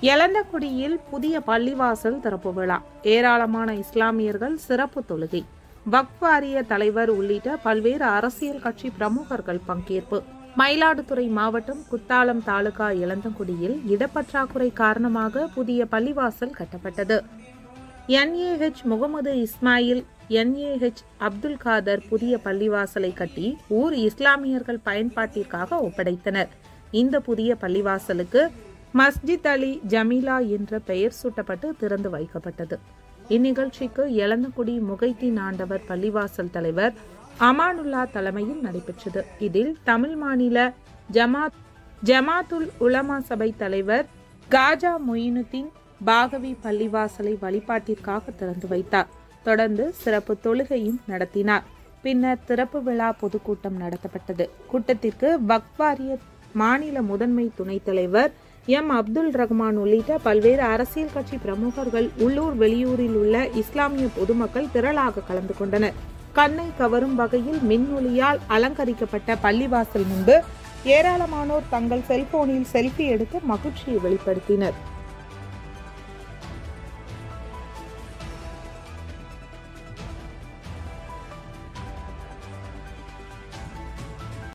எலந்தக்குடியில் புதிய பள்ளிவாசல் திறப்பு விழா ஏராளமான இஸ்லாமியர்கள் சிறப்பு தொழுகை வக்ஃப் வாரிய தலைவர் உள்ளிட்ட பல்வேறு அரசியல் கட்சி பிரமுகர்கள் பங்கேற்பு மயிலாடுதுறை மாவட்டம் குத்தாலம் தாலுகா இளந்தங்குடியில் இடப்பற்றாக்குறை காரணமாக புதிய பள்ளிவாசல் கட்டப்பட்டது என்ஏஹெச் முகமது இஸ்மாயில் என்ஏஹெச் அப்துல் காதர் புதிய பள்ளிவாசலை கட்டி ஊர் இஸ்லாமியர்கள் பயன்பாட்டிற்காக ஒப்படைத்தனர் இந்த புதிய பள்ளிவாசலுக்கு மஸ்ஜித் அலி ஜமீலா என்ற பெயர் சூட்டப்பட்டு திறந்து வைக்கப்பட்டது இந்நிகழ்ச்சிக்கு எலந்தக்குடி முகைத்தீன் ஆண்டவர் பள்ளிவாசல் தலைவர் அமானுல்லா தலைமையில் நடைபெற்றது இதில் தமிழ் மாநில ஜமாத் ஜமாத்துல் உலமா சபை தலைவர் காஜா மொயினுddin பாகவி பள்ளிவாசலை வழிபாட்டிற்காக திறந்து வைத்தார் தொடர்ந்து சிறப்பு தொழுகையும் நடத்தினார் பின்னர் திறப்பு விழா பொதுக்கூட்டம் நடத்தப்பட்டது கூட்டத்திற்கு வக்ஃப் வாரிய மாநில முதன்மை துணைத் தலைவர் எம் அப்துல் ரஹ்மான் உள்ளிட்ட பல்வேறு அரசியல் கட்சி பிரமுகர்கள் உள்ளூர் வெளியூரில் உள்ள இஸ்லாமிய பொதுமக்கள் திரளாக கலந்து கொண்டனர் கண்ணை கவரும் வகையில் மின்னொலியால் அலங்கரிக்கப்பட்ட பள்ளிவாசல் முன்பு ஏராளமானோர் தங்கள் செல்போனில் செல்ஃபி எடுத்து மகிழ்ச்சியை வெளிப்படுத்தினர்